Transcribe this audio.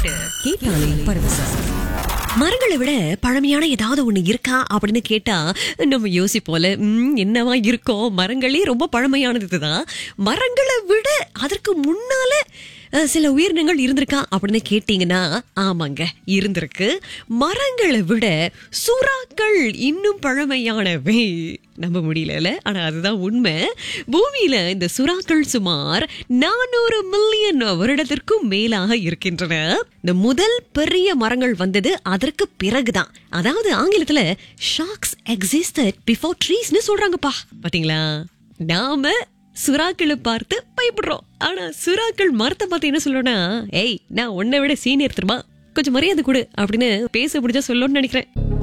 கேட்டாலே பரவசம் மரங்களை விட பழமையான ஏதாவது ஒண்ணு இருக்கா அப்படின்னு கேட்டா நம்ம யோசிப்போல "ம், என்னவா இருக்கோம் மரங்களே ரொம்ப பழமையானது தான் மரங்களை விட அதற்கு முன்னால அஹ், சில உயிரினங்கள் இருந்திருக்கா அப்படின்னு கேட்டீங்கன்னா ஆமாங்க இருந்திருக்கு மரங்களை விட சுறாக்கள் இன்னும் பழமையானவை நம்ப முடியல ஆனா அதுதான் உண்மை பூமியில இந்த சுறாக்கள் சுமார் நானூறு மில்லியன் வருடத்திற்கும் மேலாக இருக்கின்றன இந்த முதல் பெரிய மரங்கள் வந்தது அதற்கு பிறகுதான் அதாவது ஆங்கிலத்துல ஷாக்ஸ் எக்ஸிஸ்டட் பிஃபோர் ட்ரீஸ்னு சொல்றாங்கப்பா பாத்தீங்களா நாம சுறாக்களை பார்த்து பயப்படுறோம் ஆனா சுறாக்கள் மரத்தை பார்த்து என்ன சொல்லணும்னா ஏய் நான் உன்னை விட சீனியர் தெரியுமா கொஞ்சம் மரியாதை கொடு அப்படின்னு பேச முடிஞ்சா சொல்லணும்னு நினைக்கிறேன்